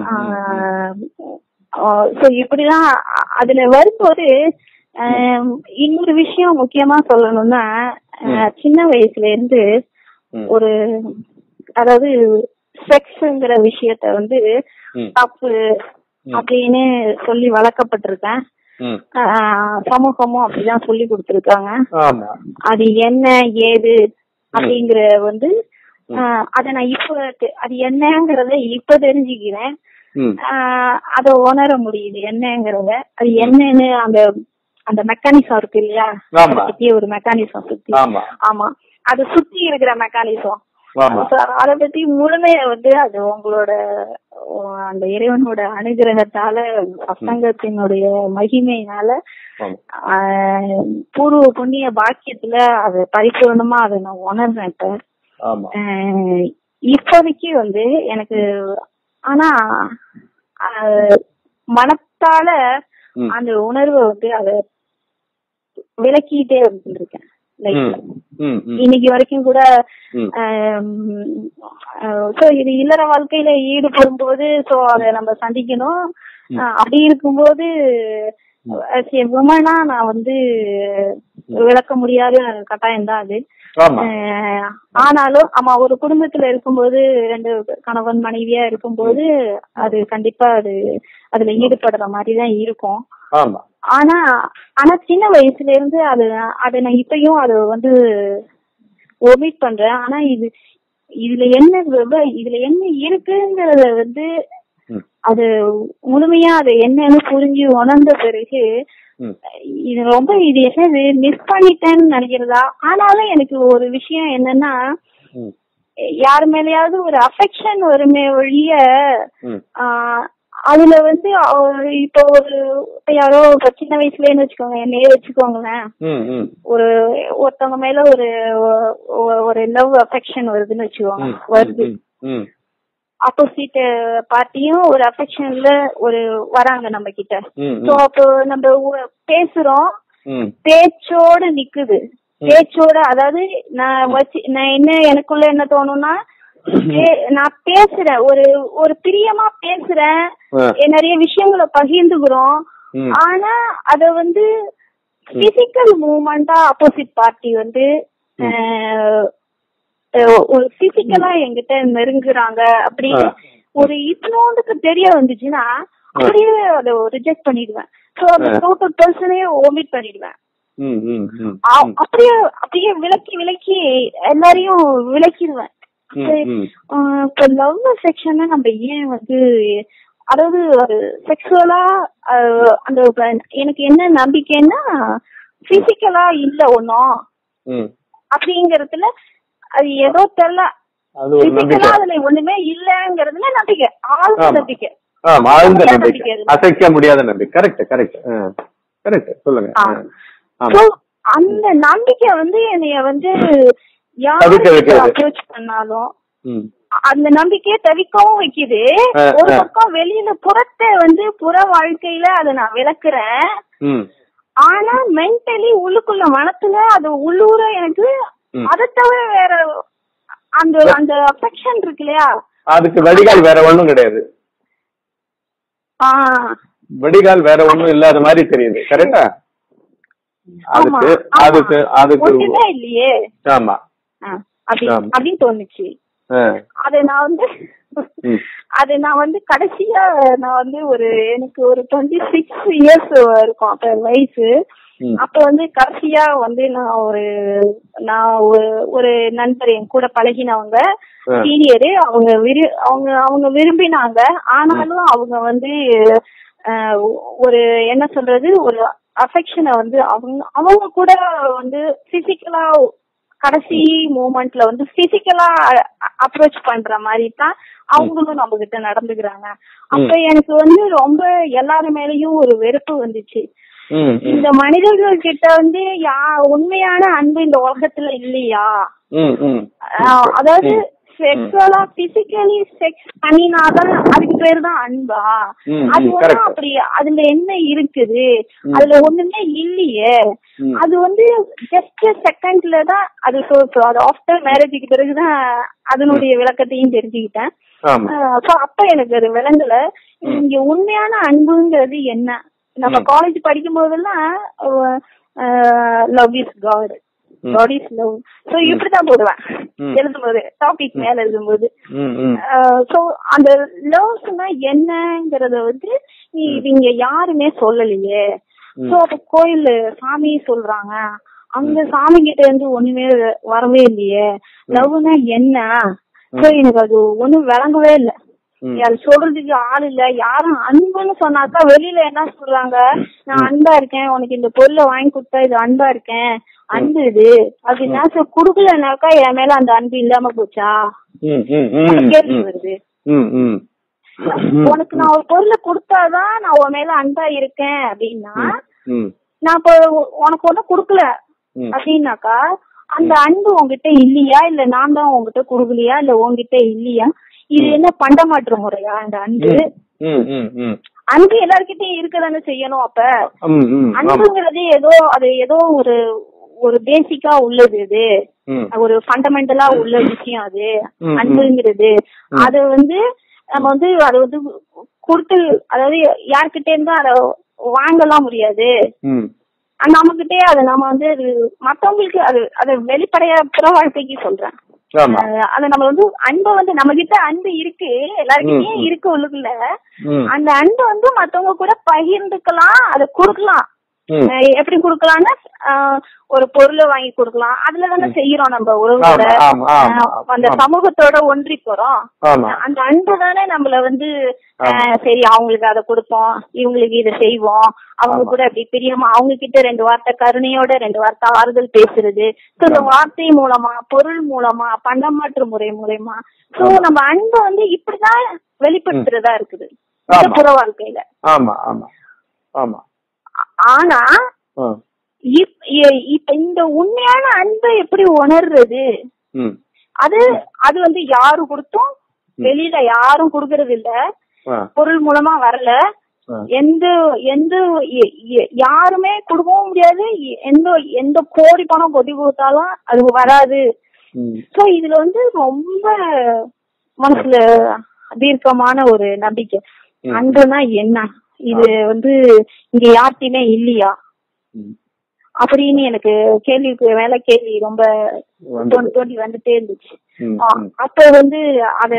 சோ இப்படிதான் அ- அதுல வரும்போது ஆம், இன்னொரு விஷயம் முக்கியமா சொல்லணும்னா அஹ், சின்ன வயசுல இருந்து ம். ஒரு அதாவது செக்ஸ்ங்கிற விஷயத்த வந்து ம். தப்பு அப்படின்னு சொல்லி வளர்க்கப்பட்டிருக்கேன் ம் ஆஹ் சமூகமும் அப்படிதான் சொல்லி கொடுத்திருக்காங்க ஆமா அது என்ன ஏது அப்படிங்கிற வந்து ஆஹ் அத நான் இப்ப தெ- அது என்னங்கறத இப்ப தெரிஞ்சுக்கிறேன் ம் ஆஹ் அத உணர முடியுது என்னங்கறத அது என்னன்னு அந்த அந்த மெக்கானிசம் இருக்கு இல்லையா ஆமா. அதை பத்தி ஒரு மெக்கானிசம் சுத்தி ஆமா ஆமா அது சுத்தி இருக்கிற மெக்கானிசம் ஆமா அத பத்தி முழுமைய வந்து அது உங்களோட அஹ், அந்த இறைவனோட அனுகிரகத்தால சசங்கத்தினுடைய மகிமையினால ஆமா ஆஹ், பூர்வ புண்ணிய பாக்கியத்துல அது பரிபூர்ணமா அதை நான் உணர்றேன் இப்ப ஆமா ஆஹ், இப்போதைக்கு வந்து எனக்கு ஆனா ஆஹ், மனத்தால ம். அந்த உணர்வை வந்து அத விளக்கிட்டே இருந்திருக்கேன் லைஃப்ல ம் ம் ம் இன்னைக்கு வரைக்கும் கூட ம். சோ இது இல்லற வாழ்க்கையில ஈடுபடும் போது சோ அத நம்ம சந்திக்கணும் அஹ் அப்படி இருக்கும்போது விமனா நான் வந்து விளக்க முடியாத கட்டாயம் தான் அது ஆமா அஹ் ஆனாலும் ஆமா ஒரு குடும்பத்துல இருக்கும்போது ரெண்டு கணவன் மனைவியா இருக்கும்போது அது கண்டிப்பா அது அதுல ஈடுபடுற மாதிரி தான் இருக்கும் ஆமா ஆனா ஆனா சின்ன வயசுல இருந்து அது அதை நான் இப்பயும் அது வந்து ஒமிட் பண்றேன் ஆனா இது இதுல என்ன விவ- இதுல என்ன இருக்குங்கிறத வந்து ம். அது முழுமையா அது என்னன்னு புரிஞ்சு உணர்ந்த பிறகு ம் இது ரொம்ப இது என்னது மிஸ் பண்ணிட்டேன்னு நினைக்கிறதா ஆனாலும் எனக்கு ஒரு விஷயம் என்னன்னா ம் யார் மேலயாவது ஒரு அஃபெக்ஷன் வருமே ஒழிய ம் ஆஹ் அதுல வந்து அவ- இப்போ ஒரு இப்ப யாரோ இப்ப சின்ன வயசுலன்னு வச்சுக்கோங்க என்னையே வச்சுக்கோங்களேன் ம் ம் ஒரு ஒருத்தவங்க மேல ஒரு ஒ- ஒரு லவ் அஃபெக்ஷன் வருதுன்னு வச்சுக்கோங்க ம் வருது ம் ம் ஆப்போசிட் பார்ட்டியும் ஒரு அஃபெக்ஷன்ல ஒரு வராங்க நம்ம கிட்ட ம் சோ அப்போ நம்ம உ- பேசுறோம் ம் பேச்சோட நிக்குது பேச்சோட அதாவது நான் வச்சு நான் என்ன எனக்குள்ள என்ன தோணும்னா பே- நான் பேசுறேன் ஒரு ஒரு பிரியமா பேசுறேன் ஆ. எ- நிறைய விஷயங்களை பகிர்ந்துக்கிறோம் ம். ஆனா அத வந்து பிசிக்கல் மூவ்மெண்டா ஆப்போசிட் பார்ட்டி வந்து அஹ், அஹ், ஒரு பிசிக்கலா என்கிட்ட நெருங்குறாங்க அப்படின்னு ஆ. ஒரு இத்தனோண்டுக்கு தெரிய வந்துச்சுன்னா அப்படியே அதை ரிஜெக்ட் பண்ணிடுவேன் சோ அந்த ஆ. டோட்டல் பர்சனையே ஓமிட் பண்ணிடுவேன் ம் ம் ம் அ- அப்படியே அப்படியே விலக்கி விலக்கி எல்லாரையும் விலக்கிடுவேன் ம், ம். ஆஹ் இப்ப லவ் செக்ஷன் நம்ம ஏன் வந்து அதாவது ஒரு செக்ஸுவலா அந்த இப்ப எனக்கு என்ன நம்பிக்கைன்னா பிசிக்கலா இல்ல ஒன்னும் ம் அப்படிங்கறதுல அது ஏதோ தெரியல அது ஒரு நம்பிக்கை பிசிக்கலா அதுல ஒண்ணுமே இல்லங்கிறதுல நம்பிக்கை ஆழ்ந்த ஆமா. நம்பிக்கை ஆமா ஆழ்ந்த முடியாத நம்பிக்கை நம்பிக்கை அது. அசைக்க முடியாத நம்பிக்கை கரெக்ட் கரெக்ட் கரெக்ட் சொல்லுங்க ஆ. ஆ. ஆமா So, அந்த நம்பிக்கை வந்து என்னைய வந்து தவிர்க்க யாரு வைக்கிறது. அப்ரோச் பண்ணாலும் ம் அந்த நம்பிக்கையை தவிக்கவும் வைக்குது ஆ, ஒரு ஆ. பக்கம் வெளியில புறத்தை வந்து புற வாழ்க்கையில அதை நான் விளக்குறேன் ம் ஆனா மென்டலி உள்ளுக்குள்ள மனத்துல அது உள்ளூர எனக்கு ம். அதை தவிர வேற அந்த அந்த அஃபெக்ஷன் இருக்கு இல்லையா அதுக்கு வடிகால் வேற ஒண்ணும் கிடையாது ஆஹ் வடிகால் வேற ஒண்ணும் இல்லாத மாதிரி தெரியுது கரெக்டா ஆமா அதுக்கு ஆமா. அதுக்கு அதுக்கு ஒண்ணுமே இல்லையே ஆமா ஆ, அப்படி ஆமா. அப்படின்னு தோணுச்சு ஆ. அது நான் வந்து ம். அது நான் வந்து கடைசியா நான் வந்து ஒரு எனக்கு ஒரு டுவெண்ட்டி சிக்ஸ் இயர்ஸ் இருக்கும் அப்ப வயசு ம். அப்ப வந்து கடைசியா வந்து நான் ஒரு நான் ஒரு- ஒரு நண்பர் என் கூட பழகினவங்க ஆ. சீனியரு அவங்க விரு அவங்க அவங்க விரும்பினாங்க ஆனாலும் அவங்க வந்து அஹ், ஒரு என்ன சொல்றது ஒரு அஃபெக்ஷனை வந்து அவங்க அவங்க கூட வந்து பிசிக்கலா கடைசி மூமெண்ட்ல வந்து பிசிக்கலா அப்ரோச் பண்ற மாதிரி தான் அவங்களும் நம்ம கிட்ட நடந்துக்கிறாங்க அப்ப எனக்கு வந்து ரொம்ப எல்லாரு மேலயும் ஒரு வெறுப்பு வந்துச்சு ம், ம், இந்த மனிதர்கள் கிட்ட வந்து யா உண்மையான அன்பு இந்த உலகத்துல இல்லையா ம், ம். ஆஹ் அதாவது செக்ஸுவலா பிசிக்கலி செக்ஸ் பண்ணினாதான் அதுக்கு பேரு தான் அன்பா ம், அது ம், வந்து correct. அப்படி அதுல என்ன இருக்குது அதுல ஒண்ணுமே இல்லையே ம். அது வந்து ஜஸ்ட் செகண்ட்ல தான் அது so- so அது ஆஃப்டர் மேரேஜுக்கு பிறகுதான் அதனுடைய விளக்கத்தையும் தெரிஞ்சுக்கிட்டேன் ஆமா சோ அப்ப எனக்கு அது விளங்கல இங்க உண்மையான அன்புங்கிறது என்ன நம்ம காலேஜ் படிக்கும் போதெல்லாம் love is God God is love so இப்படிதான் போடுவேன் ம். எழுதும்போது டாபிக் மேல எழுதும்போது ம், ம். சோ அந்த லவ்ஸ்னா என்னங்கறத வந்து நீ இங்க யாருமே சொல்லலையே சோ அப்ப கோயில் சாமி சொல்றாங்க அங்க சாமி கிட்ட இருந்து ஒண்ணுமே வரவே இல்லையே லவ்னா என்ன சோ எனக்கு அது ஒண்ணும் விளங்கவே இல்ல ம். அது சொல்றதுக்கு ஆள் இல்ல யாரும் அன்புன்னு சொன்னாக்கா வெளியில என்ன சொல்றாங்க நான் அன்பா இருக்கேன் உனக்கு இந்த பொருளை வாங்கி கொடுத்தா இது அன்பா இருக்கேன் அன்பு இது அப்படின்னா சோ குடுக்கலனாக்கா என் மேல அந்த அன்பு இல்லாம போச்சா ம், ம், ம், கேள்வி ம். வருது ம், ம். உனக்கு நான் ஒரு பொருளை கொடுத்தாதான் நான் உன் மேல அன்பா இருக்கேன் அப்படின்னா ம், நான் இப்போ உ- உனக்கு ஒண்ணும் கொடுக்கல ம். அப்படின்னாக்கா அந்த அன்பு உன்கிட்ட இல்லையா இல்ல நான் தான் உன்கிட்ட கொடுக்கலையா இல்ல உன்கிட்ட இல்லையா இது என்ன பண்டமாற்று முறையா இந்த அன்பு ம், ம், ம். அன்பு எல்லார்கிட்டயும் இருக்கதானே செய்யணும் அப்ப ம், ம். ஆமா. அன்புங்கிறது ஏதோ அது ஏதோ ஒரு ஒரு பேசிக்கா உள்ளது இது ம், ஒரு ஃபண்டமெண்டலா உள்ள விஷயம் அது ம், ம். அன்புங்கிறது அது வந்து நம்ம வந்து அதை வந்து கொடுத்து அதாவது யார்கிட்ட இருந்து அதை வாங்கலாம் முடியாது ம். நம்ம கிட்டே அதை நம்ம வந்து அது மத்தவங்களுக்கு அது அது வெளிப்படையா பிற வாழ்க்கைக்கு சொல்றேன் ஆமா அஹ் அது நம்ம வந்து அன்பை வந்து நம்ம கிட்ட அன்பு இருக்கு எல்லாருக்கிட்டயும் இருக்கு உள்ளுக்குள்ள ம், அந்த அன்பை வந்து மத்தவங்க கூட பகிர்ந்துக்கலாம் அதை கொடுக்கலாம் ம். அஹ் எப்படி கொடுக்கலாம்னா அஹ் ஒரு பொருளை வாங்கி கொடுக்கலாம் அதுல தானே செய்யறோம் நம்ம உறவுகள ஆமா, ஆமா, ஆமா, அஹ் அந்த சமூகத்தோட ஒன்றி போறோம் ஆமா அந்த அன்பு தானே நம்மள வந்து அஹ் சரி அவங்களுக்கு அதை கொடுப்போம் இவங்களுக்கு இதை செய்வோம் அவங்க கூட அப்படி பிரியமா அவங்க கிட்ட ரெண்டு வார்த்தை கருணையோட ரெண்டு வார்த்தை ஆறுதல் பேசுறது சோ இந்த வார்த்தை மூலமா பொருள் மூலமா பண்டமாற்று முறை மூலயமா சோ நம்ம அன்பை வந்து இப்படிதான் வெளிப்படுத்துறதா இருக்குது இந்த ஆமா. புற வாழ்க்கையில ஆமா ஆமா ஆமா ஆ- ஆனா ஆ. இப்- இ- இப்ப இந்த உண்மையான அன்பை எப்படி உணர்றது ம் அது அது வந்து யாரு கொடுத்தும் வெளியில யாரும் கொடுக்கறது இல்ல ஆ. பொருள் மூலமா வரல ஆ. எந்த எந்த எ- எ- யாருமே கொடுக்கவும் முடியாது எ- எந்த எந்த கோடி பணம் கொட்டி கொடுத்தாலும் அது வராது ம் சோ இதுல வந்து ரொம்ப மனசுல தீர்க்கமான ஒரு நம்பிக்கை அன்புனா என்ன இது வந்து இங்க யார்கிட்டயுமே இல்லையா ம். அப்படின்னு எனக்கு கேள்விக்கு மேல கேள்வி ரொம்ப வந்து- தோண்டி தோண்டி வந்துட்டே இருந்துச்சு ம், ஆ, ம். அப்ப வந்து அத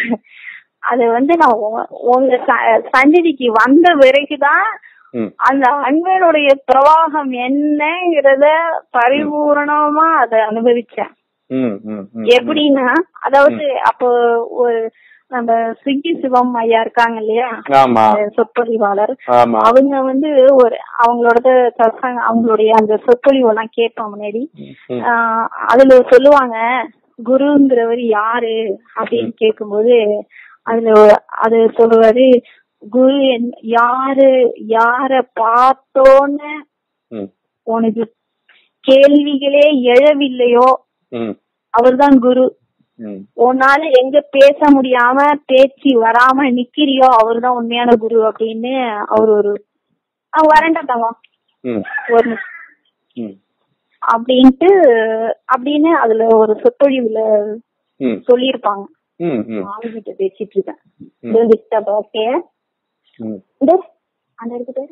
அத வந்து நான் உங்க- உங்க ச- சந்நிதிக்கு வந்த வரைக்குதான் ம். அந்த அன்பனுடைய பிரவாகம் என்னங்கிறத பரிபூரணமா அத அனுபவிச்சேன் ம், ம், ம். எப்படின்னா அதாவது அப்போ ஒரு நம்ம சுகி சிவம் ஐயா இருக்காங்க இல்லையா ஆமா அஹ் சொற்பொழிவாளர் ஆமா அவங்க வந்து ஒரு அவங்களோட சத்சங்க அவங்களுடைய அந்த சொற்பொழிவு எல்லாம் கேட்போம் முன்னாடி ம். ஆஹ் அதுல சொல்லுவாங்க குருங்கிறவர் யாரு அப்படின்னு கேக்கும்போது அதுல ஒரு- அது சொல்லுவாரு குரு என்- யாரு யார பார்த்தோன்னு ம், உனக்கு கேள்விகளே எழவில்லையோ ம், அவர்தான் குரு ம். உன்னால எங்க பேச முடியாம பேச்சு வராம நிக்கிறியோ அவர்தான் உண்மையான குரு அப்படின்னு அவர் ஒரு அவங்க வரண்டா தங்கம் ம், ஒரு நிமிஷம். ம், அப்படின்ட்டு அப்படின்னு அதுல ஒரு சொற்பொழிவுல ம், சொல்லியிருப்பாங்க ம், ம், ஆளுகிட்ட பேசிட்டு இருக்கேன் ம். டிஸ்டர்ப் ஓகே ம். அந்த இருக்கு பேரு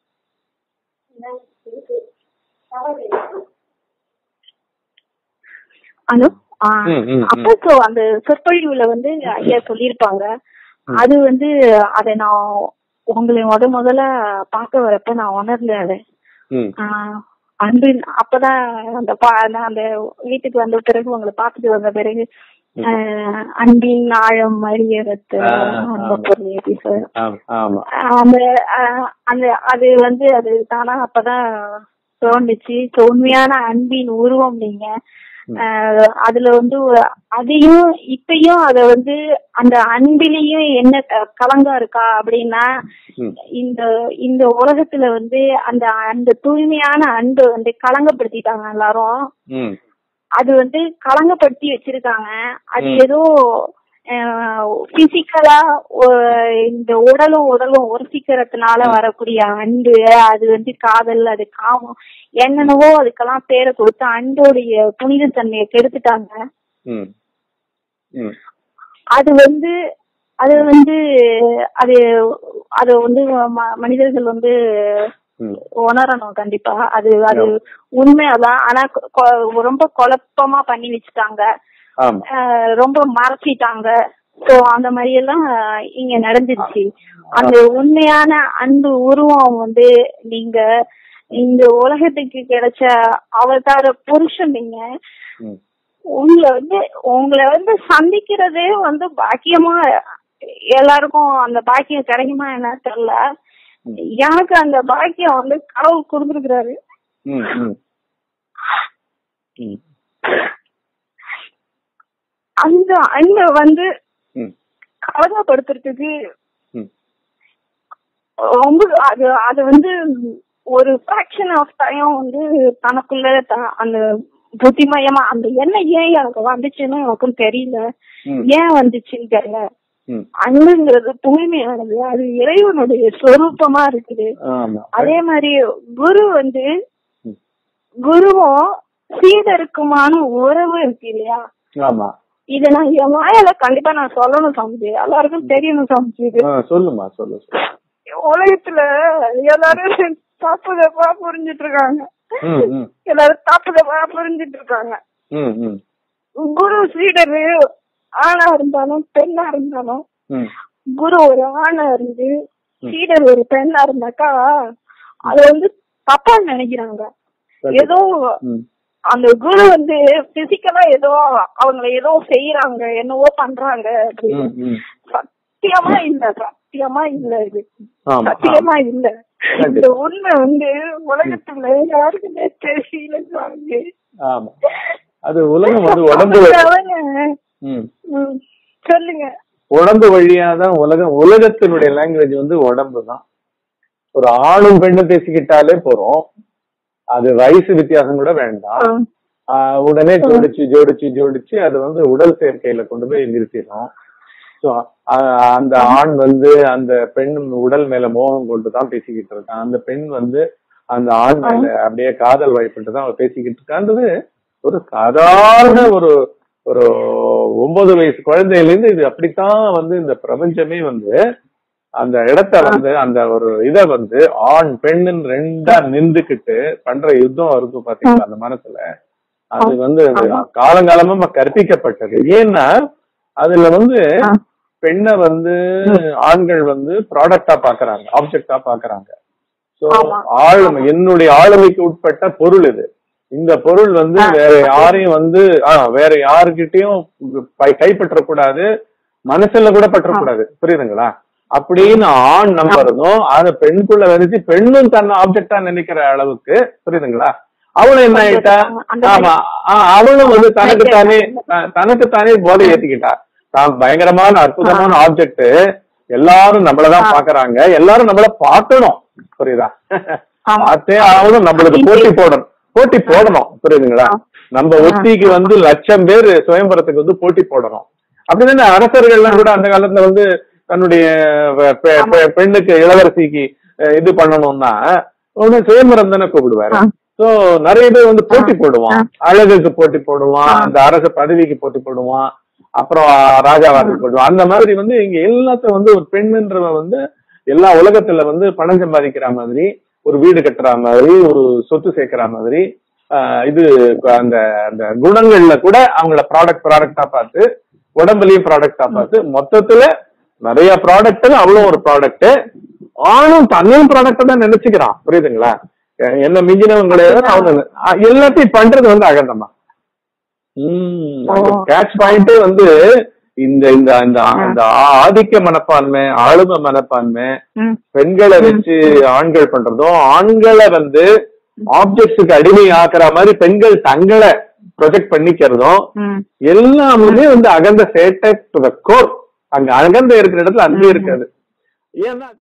ஹலோ ஆ ம், ம், ம். அப்போ so அந்த சொற்பொழிவுல வந்து ஐயா சொல்லியிருப்பாங்க அது வந்து அத நான் உங்களை முத முதல்ல பார்க்க வரப்ப நான் உணர்ல அத ம் ஆஹ் அன்பு அப்பதான் அந்த பா- நான் அந்த வீட்டுக்கு வந்த பிறகு உங்களை பார்த்துட்டு வந்த பிறகு ஆஹ் அன்பின் ஆழம் அறியறது ஆ, அந்த ஆமா. பொருள் episode. ஆமா ஆமா அந்த ஆஹ் அந்த அது வந்து அது தானா அப்பதான் தோணுச்சு So, உண்மையான அன்பின் உருவம் நீங்க ஆஹ் அதுல வந்து ஒரு- அதையும் இப்பயும் அத வந்து அந்த அன்பிலையும் என்ன க- கலங்கம் இருக்கா அப்படின்னா ம். இந்த இந்த உலகத்துல வந்து அந்த அந்த தூய்மையான அன்பை வந்து கலங்கப்படுத்திட்டாங்க எல்லாரும் ம் அது வந்து கலங்கப்படுத்தி வச்சிருக்காங்க அது ம். ஏதோ பிசிக்கலா இந்த உடலும் உடலும் உரசிக்கிறதுனால வரக்கூடிய அன்பு அது வந்து காதல் அது காமம் என்னென்னவோ அதுக்கெல்லாம் பேரை கொடுத்து அன்போடைய புனித தன்மையை கெடுத்துட்டாங்க ம் ம் அது வந்து அது வந்து அது அது வந்து ம- மனிதர்கள் வந்து ம் உணரணும் கண்டிப்பா அது அது உண்மையாதான் ஆனா கொ- கொ- ரொம்ப குழப்பமா பண்ணி வச்சுட்டாங்க ஆமா ஆஹ் ரொம்ப மறைச்சிட்டாங்க சோ அந்த மாதிரி எல்லாம் இங்க நடந்துருச்சு அந்த உண்மையான அன்பு உருவம் வந்து நீங்க இந்த உலகத்துக்கு கிடைச்ச அவதார புருஷன் நீங்க ம் உங்களை வந்து உங்களை வந்து சந்திக்கிறதே வந்து பாக்கியமா எல்லாருக்கும் அந்த பாக்கியம் கிடைக்குமா என்ன தெரியல எனக்கு அந்த பாக்கியம் வந்து கடவுள் கொடுத்துருக்கிறாரு ம் ம் ம் அந்த அன்பை வந்து ம் கலகப்படுத்துறதுக்கு ம் ரொம்ப அது அது வந்து ஒரு ஃபிராக்ஷன் ஆஃப் டைம் வந்து தனக்குள்ள த- அந்த புத்திமயமா அந்த எண்ணெய் ஏன் எனக்கு வந்துச்சுன்னு எனக்கும் தெரியல ம். ஏன் வந்துச்சுன்னு தெரியல ம் அன்புங்கிறது தூய்மையானது அது இறைவனுடைய சொரூபமா இருக்குது ஆமா அதே மாதிரி குரு வந்து ம். குருவும் சீடருக்குமான உறவு இருக்கு இல்லையா ஆமா இத நான் என் வாயால கண்டிப்பா நான் சொல்லணும் சாமிஜி எல்லாருக்கும் தெரியணும் சாமிஜி இது ஆ, சொல்லுமா சொல்லு சொல்லு உலகத்துல எல்லாரும் தப்பு தப்பா புரிஞ்சிட்டு இருக்காங்க ம் ம் எல்லாரும் தப்பு தப்பா புரிஞ்சிட்டு இருக்காங்க ம் ம் குரு சீடரு ஆணா இருந்தாலும் பெண்ணா இருந்தாலும் ம் குரு ஒரு ஆணா இருந்து சீடர் ஒரு பெண்ணா இருந்தாக்கா அத வந்து தப்பா நினைக்கிறாங்க சரி. ஏதோ ம் அந்த குரு வந்து பிசிக்கலா ஏதோ அவங்கள ஏதோ செய்யறாங்க என்னவோ பண்றாங்க அப்படின்னு ம் ம் சத்தியமா இல்ல சத்தியமா இல்ல இது ஆமா சத்தியமா இல்ல கண்டிப்பா. இந்த உண்மை வந்து உலகத்துல யாருக்குமே தெரியல சாமி. ஆமா அது உலகம் வந்து உடம்பு அவங்க, ம் ம், சொல்லுங்க உடம்பு வழியா தான் உலகம் உலகத்தினுடைய லாங்குவேஜ் வந்து உடம்பு தான் ஒரு ஆணும் பெண்ணும் பேசிக்கிட்டாலே போறோம் அது வயசு வித்தியாசம் கூட வேண்டாம் ஆ, ஆஹ் உடனே ஜோடிச்சு ஜோடிச்சு ஜோடிச்சு அது வந்து உடல் சேர்க்கையில கொண்டு போய் நிறுத்திடும் ஸோ அந்த ஆண் வந்து அந்த பெண் உடல் மேல மோகம் கொண்டு தான் பேசிக்கிட்டு இருக்கான் அந்த பெண் வந்து அந்த ஆண் மேல அப்படியே காதல் வயப்பட்டு தான் அவ பேசிக்கிட்டு இருக்கான்றது ஒரு சாதாரண ஒரு ஒரு ஒன்பது வயசு குழந்தையில இருந்து இது அப்படித்தான் வந்து இந்த பிரபஞ்சமே வந்து அந்த இடத்த வந்து அந்த ஒரு இத வந்து ஆண் பெண்ணுன்னு ரெண்டா நின்றுக்கிட்டு பண்ற யுத்தம் இருக்கும் பாத்தீங்களா அந்த மனசுல அது வந்து காலங்காலமா கற்பிக்கப்பட்டது ஏன்னா அதுல வந்து ஆ. பெண்ணை வந்து ஆண்கள் வந்து ப்ராடக்டா பாக்குறாங்க ஆப்ஜெக்டா பாக்குறாங்க சோ ஆமா. ஆளுமை என்னுடைய ஆளுமைக்கு உட்பட்ட பொருள் இது இந்த பொருள் வந்து வேற யாரையும் வந்து ஆஹ் வேற யாருக்கிட்டயும் பை- கைப்பற்றக்கூடாது மனசுல கூட பற்றக்கூடாது புரியுதுங்களா அப்படின்னு ஆண் நம்புறதும் அத பெண்குள்ள விதைச்சு பெண்ணும் தன்னை ஆப்ஜெக்டா நினைக்கிற அளவுக்கு புரியுதுங்களா அவளும் என்ன ஆயிட்டா அந்த ஆமா ஆ- அவளும் வந்து தனக்குத்தானே த- தனக்குத்தானே போதை ஏத்திக்கிட்டா தான் பயங்கரமான அற்புதமான ஆப்ஜெக்ட் எல்லாரும் நம்மளதான் பாக்குறாங்க எல்லாரும் நம்மள பார்க்கணும் புரியுதா ஆமா. பார்த்தே ஆகணும் நம்மளுக்கு போட்டி போடணும் போட்டி போடணும் புரியுதுங்களா நம்ம ஒத்திக்கு வந்து லட்சம் பேர் சுயம்பரத்துக்கு வந்து போட்டி போடணும் அப்படிதானே அரசர்கள்லாம் கூட அந்த காலத்துல வந்து தன்னுடைய பெ- பெ- பெ- பெண்ணுக்கு இளவரசிக்கு அஹ், இது பண்ணணும்னா உடனே சுயம்பரம் தானே கூப்பிடுவாரு ஆ. சோ நிறைய பேர் வந்து போட்டி போடுவான் அழகுக்கு போட்டி போடுவான் அந்த அரச பதவிக்கு போட்டி போடுவான் அப்புறம் ராஜாவாருக்கு போடுவான் அந்த மாதிரி வந்து இங்க எல்லாத்தையும் வந்து ஒரு பெண்ணுன்றவ வந்து எல்லா உலகத்துல வந்து பணம் சம்பாதிக்கிற மாதிரி ஒரு வீடு கட்டுற மாதிரி ஒரு சொத்து சேர்க்கிற மாதிரி ஆஹ் இது அந்த அந்த குணங்கள்ல கூட அவங்கள ப்ராடக்ட் ப்ராடக்டா பார்த்து உடம்புலயும் ப்ராடக்டா பார்த்து மொத்தத்துல நிறைய ப்ராடக்ட் அவ்வளவு ஒரு ப்ராடக்ட் ஆணும் தன்னையும் ப்ராடக்ட் தான் நினைச்சுக்கிறான் புரியுதுங்களா எ- என்ன மிஞ்சினவங்க கிடையாது அவங்க அ- எல்லாத்தையும் பண்றது வந்து அகந்தமா ஓ. கேட்ச் பாயிண்டே வந்து இந்த இந்த இந்த இந்த ஆதிக்க மனப்பான்மை ஆளுமை மனப்பான்மை ம் பெண்களை வச்சு ஆண்கள் பண்றதும் ஆண்களை வந்து ஆப்ஜெக்ட்ஸுக்கு அடிமை ஆக்குற மாதிரி பெண்கள் தங்களை ப்ரொஜெக்ட் பண்ணிக்கிறதும் ம் எல்லாமே வந்து அகந்த சேட்டை டு த கோர் அங்க அகந்த இருக்கிற இடத்துல அங்கே இருக்காது ஏன்னா